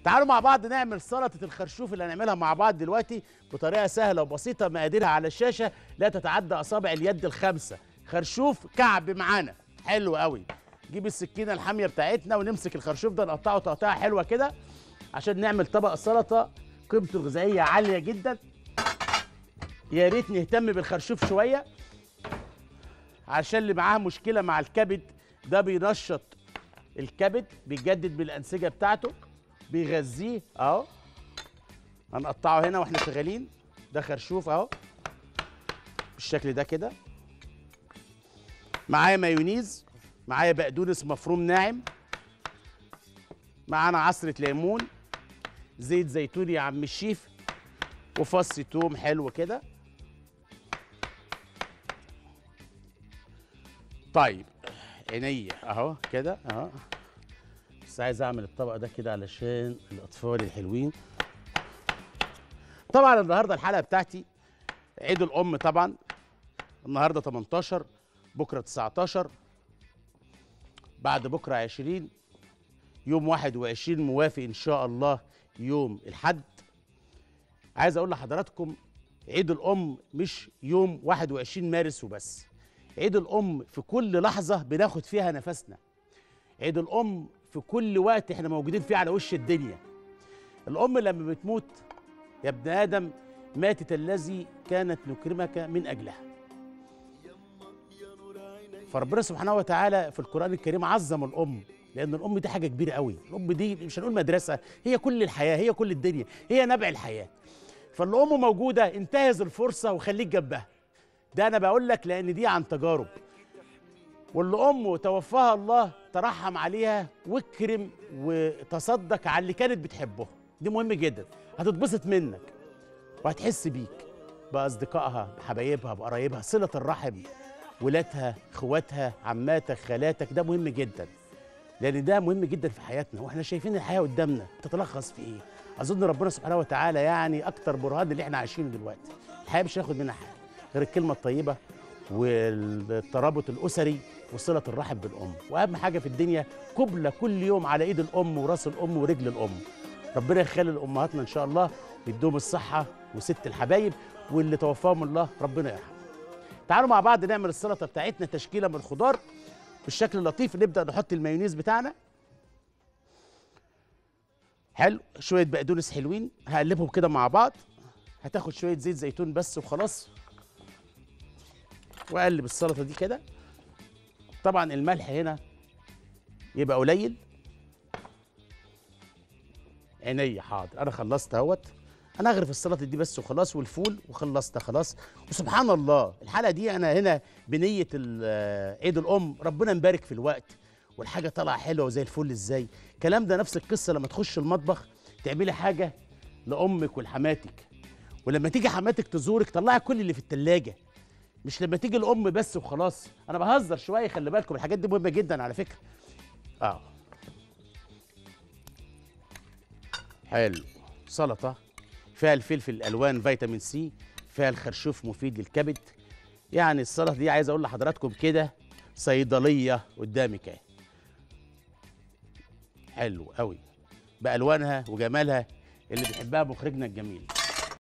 تعالوا مع بعض نعمل سلطه الخرشوف اللي هنعملها مع بعض دلوقتي بطريقه سهله وبسيطه مقاديرها على الشاشه لا تتعدى اصابع اليد الخمسه خرشوف كعب معانا حلو قوي نجيب السكينه الحاميه بتاعتنا ونمسك الخرشوف ده نقطعه تقطيعه حلوه كده عشان نعمل طبق سلطه قيمته الغذائيه عاليه جدا يا ريت نهتم بالخرشوف شويه عشان اللي معاه مشكله مع الكبد ده بينشط الكبد بيجدد بالانسجه بتاعته بيغذيه اهو هنقطعه هنا واحنا شغالين ده خرشوف اهو بالشكل ده كده معايا مايونيز معايا بقدونس مفروم ناعم معانا عصرة ليمون زيت زيتون يا عم الشيف وفص توم حلو كده طيب عينيا اهو كده اهو بس عايز اعمل الطبق ده كده علشان الاطفال الحلوين طبعا النهارده الحلقه بتاعتي عيد الام طبعا النهارده 18 بكره 19 بعد بكره 20 يوم 21 موافق ان شاء الله يوم الحد عايز اقول لحضراتكم عيد الام مش يوم 21 مارس وبس عيد الام في كل لحظه بناخد فيها نفسنا عيد الام في كل وقت احنا موجودين فيه على وش الدنيا الام لما بتموت يا ابن ادم ماتت الذي كانت نكرمك من اجلها فربنا سبحانه وتعالى في القران الكريم عظم الام لان الام دي حاجه كبيره قوي الام دي مش هنقول مدرسه هي كل الحياه هي كل الدنيا هي نبع الحياه فالام موجوده انتهز الفرصه وخليك جنبها ده انا بقول لك لان دي عن تجارب واللي امه توفاها الله ترحم عليها واكرم وتصدق على اللي كانت بتحبه دي مهم جدا هتتبسط منك وهتحس بيك باصدقائها بحبايبها بقرايبها صله الرحم ولادها اخواتها عماتك خالاتك ده مهم جدا لان ده مهم جدا في حياتنا واحنا شايفين الحياه قدامنا بتتلخص في ايه اظن ربنا سبحانه وتعالى يعني اكتر برهان اللي احنا عايشينه دلوقتي الحياه مش هناخد منها حاجه غير الكلمه الطيبه والترابط الاسري وصله الرحم بالام واهم حاجه في الدنيا قبله كل يوم على ايد الام وراس الام ورجل الام ربنا يخلي لامهاتنا ان شاء الله يدوم الصحه وست الحبايب واللي توفاهم الله ربنا يرحمه تعالوا مع بعض نعمل السلطه بتاعتنا تشكيله من الخضار بالشكل اللطيف نبدا نحط المايونيز بتاعنا حلو شويه بقدونس حلوين هقلبهم كده مع بعض هتاخد شويه زيت زيتون بس وخلاص واقلب السلطه دي كده طبعا الملح هنا يبقى قليل عينيا حاضر انا خلصت اهوت انا اغرف السلطه دي بس وخلاص والفول وخلصت خلاص وسبحان الله الحلقه دي انا هنا بنيه ال- عيد الام ربنا مبارك في الوقت والحاجه طالعه حلوه وزي الفل ازاي الكلام ده نفس القصه لما تخش المطبخ تعملي حاجه لامك ولحماتك ولما تيجي حماتك تزورك طلعي كل اللي في التلاجة مش لما تيجي الام بس وخلاص انا بهزر شويه خلي بالكم الحاجات دي مهمه جدا على فكره اه حلو سلطه فيها الفلفل الالوان فيتامين سي فيها الخرشوف مفيد للكبد يعني السلطه دي عايز اقول لحضراتكم كده صيدليه قدامك اهي حلو قوي بالوانها وجمالها اللي بيحبها مخرجنا الجميل